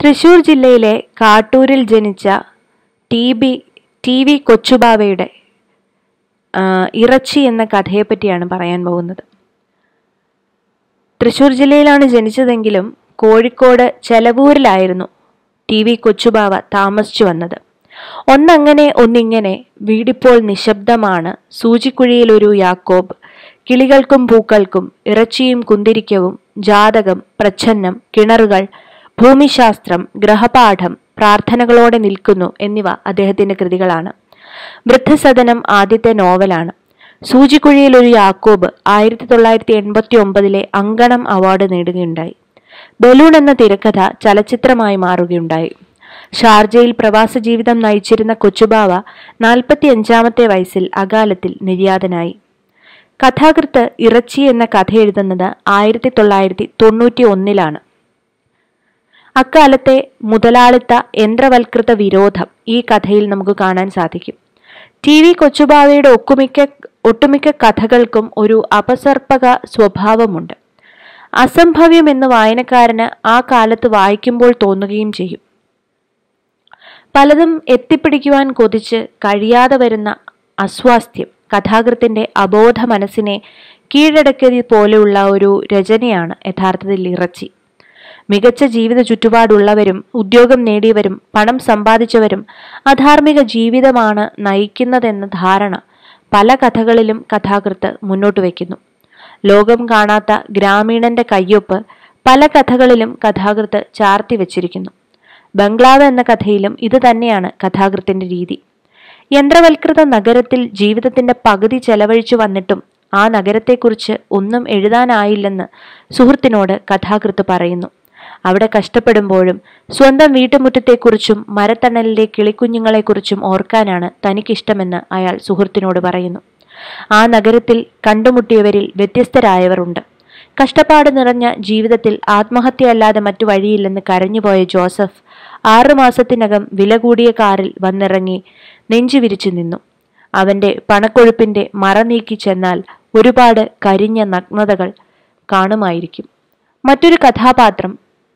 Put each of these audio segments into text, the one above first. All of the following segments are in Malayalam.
തൃശൂർ ജില്ലയിലെ കാട്ടൂരിൽ ജനിച്ച ടി ബി ടി വി കൊച്ചുബാവയുടെ ആ, ഇറച്ചി എന്ന കഥയെപ്പറ്റിയാണ് പറയാൻ പോകുന്നത് തൃശൂർ ജില്ലയിലാണ് ജനിച്ചതെങ്കിലും കോഴിക്കോട് ചെലവൂരിലായിരുന്നു ടി വി കൊച്ചുബാവ താമസിച്ചു വന്നത് ഒന്നങ്ങനെ ഒന്നിങ്ങനെ വീടിപ്പോൾ നിശബ്ദമാണ് സൂചിക്കുഴിയിൽ ഒരു യാക്കോബ് കിളികൾക്കും പൂക്കൾക്കും ഇറച്ചിയും കുന്തിരിക്കവും ജാതകം പ്രച്ഛന്നം കിണറുകൾ ഭൂമിശാസ്ത്രം ഗ്രഹപാഠം പ്രാർത്ഥനകളോടെ നിൽക്കുന്നു എന്നിവ അദ്ദേഹത്തിന്റെ കൃതികളാണ് വൃദ്ധസദനം ആദ്യത്തെ നോവലാണ് സൂചിക്കുഴിയിൽ ഒരു യാക്കോബ് ആയിരത്തി തൊള്ളായിരത്തി എൺപത്തി ഒമ്പതിലെ അങ്കണം അവാർഡ് നേടുകയുണ്ടായി ബലൂൺ എന്ന തിരക്കഥ ചലച്ചിത്രമായി മാറുകയുണ്ടായി ഷാർജയിൽ പ്രവാസ ജീവിതം നയിച്ചിരുന്ന കൊച്ചുബാവ നാൽപ്പത്തി അഞ്ചാമത്തെ വയസ്സിൽ അകാലത്തിൽ നിര്യാതനായി കഥാകൃത്ത് ഇറച്ചി എന്ന കഥ എഴുതുന്നത് ആയിരത്തി തൊള്ളായിരത്തി തൊണ്ണൂറ്റി ഒന്നിലാണ് അക്കാലത്തെ മുതലാളിത്ത യന്ത്രവൽകൃത വിരോധം ഈ കഥയിൽ നമുക്ക് കാണാൻ സാധിക്കും ടി വി കൊച്ചുബാവയുടെ ഒക്കുമിക്ക ഒട്ടുമിക്ക കഥകൾക്കും ഒരു അപസർപ്പക സ്വഭാവമുണ്ട് അസംഭവ്യം എന്ന് വായനക്കാരന് ആ കാലത്ത് വായിക്കുമ്പോൾ തോന്നുകയും ചെയ്യും പലതും എത്തിപ്പിടിക്കുവാൻ കൊതിച്ച് കഴിയാതെ വരുന്ന അസ്വാസ്ഥ്യം കഥാകൃത്തിന്റെ അബോധ മനസ്സിനെ കീഴടക്കിയത് പോലെയുള്ള ഒരു രചനയാണ് യഥാർത്ഥത്തിൽ ഇറച്ചി മികച്ച ജീവിത ചുറ്റുപാടുള്ളവരും ഉദ്യോഗം നേടിയവരും പണം സമ്പാദിച്ചവരും അധാർമിക ജീവിതമാണ് നയിക്കുന്നതെന്ന ധാരണ പല കഥകളിലും കഥാകൃത്ത് മുന്നോട്ട് വയ്ക്കുന്നു ലോകം കാണാത്ത ഗ്രാമീണന്റെ കയ്യൊപ്പ് പല കഥകളിലും കഥാകൃത്ത് ചാർത്തി വച്ചിരിക്കുന്നു ബംഗ്ലാവ് എന്ന കഥയിലും ഇത് തന്നെയാണ് കഥാകൃത്തിന്റെ രീതി യന്ത്രവൽകൃത നഗരത്തിൽ ജീവിതത്തിന്റെ പകുതി ചെലവഴിച്ചു വന്നിട്ടും ആ നഗരത്തെക്കുറിച്ച് ഒന്നും എഴുതാനായില്ലെന്ന് സുഹൃത്തിനോട് കഥാകൃത്ത് പറയുന്നു അവിടെ കഷ്ടപ്പെടുമ്പോഴും സ്വന്തം വീട്ടുമുറ്റത്തെക്കുറിച്ചും മരത്തണലിലെ കിളിക്കുഞ്ഞുങ്ങളെക്കുറിച്ചും ഓർക്കാനാണ് തനിക്കിഷ്ടമെന്ന് അയാൾ സുഹൃത്തിനോട് പറയുന്നു ആ നഗരത്തിൽ കണ്ടുമുട്ടിയവരിൽ വ്യത്യസ്തരായവരുണ്ട് കഷ്ടപ്പാട് നിറഞ്ഞ ജീവിതത്തിൽ ആത്മഹത്യയല്ലാതെ മറ്റു വഴിയില്ലെന്ന് കരഞ്ഞുപോയ ജോസഫ് ആറുമാസത്തിനകം വില കൂടിയ കാറിൽ വന്നിറങ്ങി നെഞ്ചു വിരിച്ചു നിന്നു അവന്റെ പണക്കൊഴുപ്പിന്റെ മറ നീക്കി ചെന്നാൽ ഒരുപാട് കരിഞ്ഞ നഗ്നതകൾ കാണുമായിരിക്കും മറ്റൊരു കഥാപാത്രം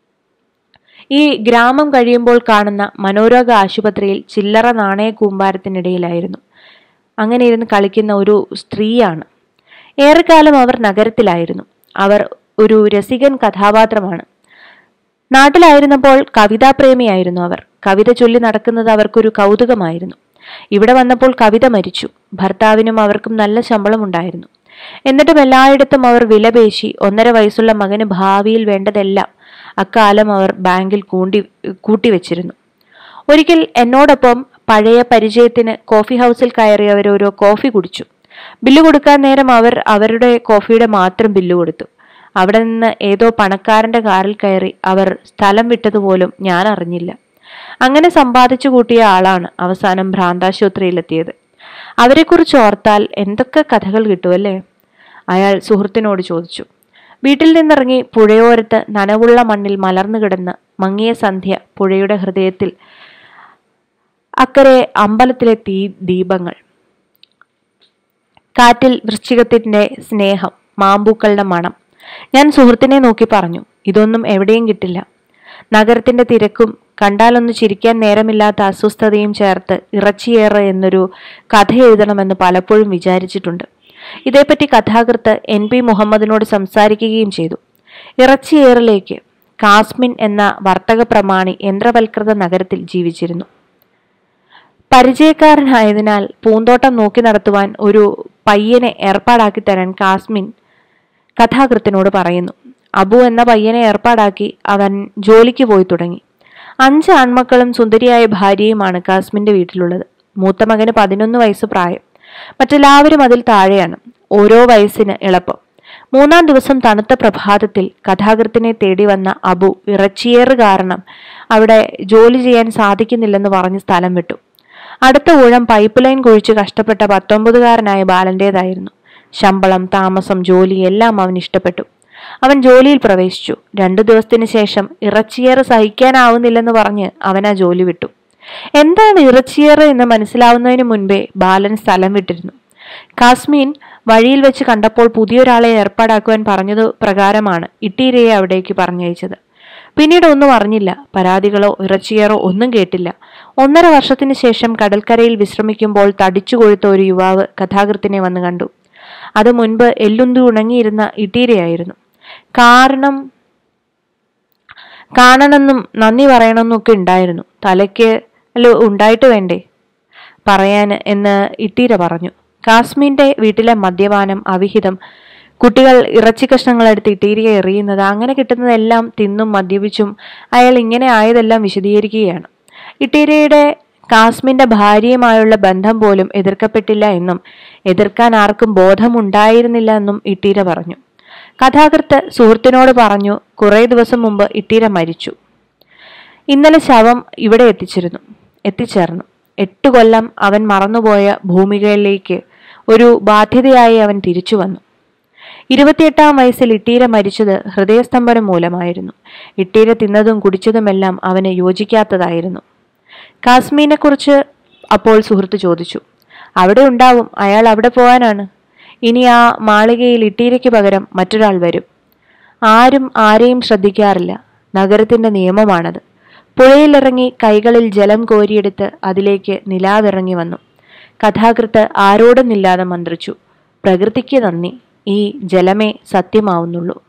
ഈ ഗ്രാമം കഴിയുമ്പോൾ കാണുന്ന മനോരോഗ ആശുപത്രിയിൽ ചില്ലറ നാണയ കൂമ്പാരത്തിനിടയിലായിരുന്നു അങ്ങനെ ഇരുന്ന് കളിക്കുന്ന ഒരു സ്ത്രീയാണ് ഏറെക്കാലം അവർ നഗരത്തിലായിരുന്നു അവർ ഒരു രസികൻ കഥാപാത്രമാണ് നാട്ടിലായിരുന്നപ്പോൾ കവിതാപ്രേമിയായിരുന്നു അവർ കവിത ചൊല്ലി നടക്കുന്നത് അവർക്കൊരു കൗതുകമായിരുന്നു ഇവിടെ വന്നപ്പോൾ കവിത മരിച്ചു ഭർത്താവിനും അവർക്കും നല്ല ശമ്പളം ഉണ്ടായിരുന്നു എന്നിട്ടും എല്ലായിടത്തും അവർ വിലപേശി ഒന്നര വയസ്സുള്ള മകന് ഭാവിയിൽ വേണ്ടതെല്ലാം അക്കാലം അവർ ബാങ്കിൽ കൂണ്ടി കൂട്ടിവെച്ചിരുന്നു ഒരിക്കൽ എന്നോടൊപ്പം പഴയ പരിചയത്തിന് കോഫി ഹൗസിൽ കയറി അവർ ഓരോ കോഫി കുടിച്ചു ബില്ല് കൊടുക്കാൻ നേരം അവർ അവരുടെ കോഫിയുടെ മാത്രം ബില്ല് കൊടുത്തു അവിടെ നിന്ന് ഏതോ പണക്കാരന്റെ കാറിൽ കയറി അവർ സ്ഥലം വിട്ടതുപോലും ഞാൻ അറിഞ്ഞില്ല അങ്ങനെ സമ്പാദിച്ചു കൂട്ടിയ ആളാണ് അവസാനം ഭ്രാന്താശുപത്രിയിലെത്തിയത് അവരെക്കുറിച്ച് ഓർത്താൽ എന്തൊക്കെ കഥകൾ കിട്ടുമല്ലേ അയാൾ സുഹൃത്തിനോട് ചോദിച്ചു വീട്ടിൽ നിന്നിറങ്ങി പുഴയോരത്ത് നനവുള്ള മണ്ണിൽ മലർന്നു കിടന്ന് മങ്ങിയ സന്ധ്യ പുഴയുടെ ഹൃദയത്തിൽ അക്കരെ അമ്പലത്തിലെ തീ ദീപങ്ങൾ കാറ്റിൽ വൃശ്ചികത്തിന്റെ സ്നേഹം മാമ്പൂക്കളുടെ മണം ഞാൻ സുഹൃത്തിനെ നോക്കി പറഞ്ഞു ഇതൊന്നും എവിടെയും കിട്ടില്ല നഗരത്തിന്റെ തിരക്കും കണ്ടാലൊന്ന് ചിരിക്കാൻ നേരമില്ലാത്ത അസ്വസ്ഥതയും ചേർത്ത് ഇറച്ചിയേറ് എന്നൊരു കഥ എഴുതണമെന്ന് പലപ്പോഴും വിചാരിച്ചിട്ടുണ്ട് ഇതേപ്പറ്റി കഥാകൃത്ത് എൻ പി മുഹമ്മദിനോട് സംസാരിക്കുകയും ചെയ്തു ഇറച്ചിയേറിലേക്ക് കാസ്മിൻ എന്ന വർത്തക പ്രമാണി യന്ത്രവൽകൃത നഗരത്തിൽ ജീവിച്ചിരുന്നു പരിചയക്കാരനായതിനാൽ പൂന്തോട്ടം നോക്കി നടത്തുവാൻ ഒരു പയ്യനെ ഏർപ്പാടാക്കി തരാൻ കാസ്മിൻ കഥാകൃത്തിനോട് പറയുന്നു അബു എന്ന പയ്യനെ ഏർപ്പാടാക്കി അവൻ ജോലിക്ക് പോയി തുടങ്ങി അഞ്ച് ആൺമക്കളും സുന്ദരിയായ ഭാര്യയുമാണ് കാസ്മിന്റെ വീട്ടിലുള്ളത് മൂത്ത മകന് പതിനൊന്ന് വയസ്സ് പ്രായം മറ്റെല്ലാവരും അതിൽ താഴെയാണ് ഓരോ വയസ്സിന് എളുപ്പം മൂന്നാം ദിവസം തണുത്ത പ്രഭാതത്തിൽ കഥാകൃത്തിനെ തേടി വന്ന അബു ഇറച്ചിയേറ് കാരണം അവിടെ ജോലി ചെയ്യാൻ സാധിക്കുന്നില്ലെന്ന് പറഞ്ഞ് സ്ഥലം വിട്ടു അടുത്ത ഊഴം പൈപ്പ് ലൈൻ കുഴിച്ച് കഷ്ടപ്പെട്ട പത്തൊമ്പതുകാരനായ ബാലന്റേതായിരുന്നു ശമ്പളം താമസം ജോലി എല്ലാം അവൻ ഇഷ്ടപ്പെട്ടു അവൻ ജോലിയിൽ പ്രവേശിച്ചു രണ്ടു ദിവസത്തിന് ശേഷം ഇറച്ചിയേറ് സഹിക്കാനാവുന്നില്ലെന്ന് പറഞ്ഞ് അവൻ ആ ജോലി വിട്ടു എന്താണ് ഇറച്ചിയേറ് എന്ന് മനസ്സിലാവുന്നതിന് മുൻപേ ബാലൻ സ്ഥലം വിട്ടിരുന്നു കാസ്മീൻ വഴിയിൽ വെച്ച് കണ്ടപ്പോൾ പുതിയൊരാളെ ഏർപ്പാടാക്കുവാൻ പറഞ്ഞതു പ്രകാരമാണ് ഇട്ടീരയെ അവിടേക്ക് പറഞ്ഞയച്ചത് പിന്നീട് ഒന്നും അറിഞ്ഞില്ല പരാതികളോ ഇറച്ചിയേറോ ഒന്നും കേട്ടില്ല ഒന്നര വർഷത്തിന് ശേഷം കടൽക്കരയിൽ വിശ്രമിക്കുമ്പോൾ തടിച്ചു കൊഴുത്ത ഒരു യുവാവ് കഥാകൃത്തിനെ വന്ന് കണ്ടു അത് മുൻപ് എല്ലുന്തു ഉണങ്ങിയിരുന്ന ഇട്ടീരയായിരുന്നു കാരണം കാണണമെന്നും നന്ദി പറയണമെന്നും ഒക്കെ ഉണ്ടായിരുന്നു തലയ്ക്ക് അല്ല ഉണ്ടായിട്ട് വേണ്ടേ പറയാൻ എന്ന് ഇട്ടീര പറഞ്ഞു കാസ്മീന്റെ വീട്ടിലെ മദ്യപാനം അവിഹിതം കുട്ടികൾ ഇറച്ചി കഷ്ണങ്ങൾ എടുത്ത് ഇട്ടീരിയെ എറിയുന്നത് അങ്ങനെ കിട്ടുന്നതെല്ലാം തിന്നും മദ്യപിച്ചും അയാൾ ഇങ്ങനെ ആയതെല്ലാം വിശദീകരിക്കുകയാണ് ഇട്ടീരയുടെ കാസ്മിന്റെ ഭാര്യയുമായുള്ള ബന്ധം പോലും എതിർക്കപ്പെട്ടില്ല എന്നും എതിർക്കാൻ ആർക്കും ബോധമുണ്ടായിരുന്നില്ല എന്നും ഇട്ടീര പറഞ്ഞു കഥാകൃത്ത് സുഹൃത്തിനോട് പറഞ്ഞു കുറേ ദിവസം മുമ്പ് ഇട്ടീര മരിച്ചു ഇന്നലെ ശവം ഇവിടെ എത്തിച്ചിരുന്നു എത്തിച്ചേർന്നു എട്ടു കൊല്ലം അവൻ മറന്നുപോയ ഭൂമികയിലേക്ക് ഒരു ബാധ്യതയായി അവൻ തിരിച്ചു വന്നു ഇരുപത്തിയെട്ടാം വയസ്സിൽ ഇട്ടീര മരിച്ചത് ഹൃദയസ്തംഭനം മൂലമായിരുന്നു ഇട്ടീര തിന്നതും കുടിച്ചതുമെല്ലാം അവന് യോജിക്കാത്തതായിരുന്നു കാശ്മീരിനെക്കുറിച്ച് അപ്പോൾ സുഹൃത്ത് ചോദിച്ചു അവിടെ ഉണ്ടാവും അയാൾ അവിടെ പോകാനാണ് ഇനി ആ മാളികയിൽ ഇട്ടീരയ്ക്ക് പകരം മറ്റൊരാൾ വരും ആരും ആരെയും ശ്രദ്ധിക്കാറില്ല നഗരത്തിന്റെ നിയമമാണത് പുഴയിലിറങ്ങി കൈകളിൽ ജലം കോരിയെടുത്ത് അതിലേക്ക് നിലാവിറങ്ങി വന്നു കഥാകൃത്ത് ആരോടുന്നില്ലാതെ മന്ത്രിച്ചു പ്രകൃതിക്ക് നന്ദി ഈ ജലമേ സത്യമാവുന്നുള്ളൂ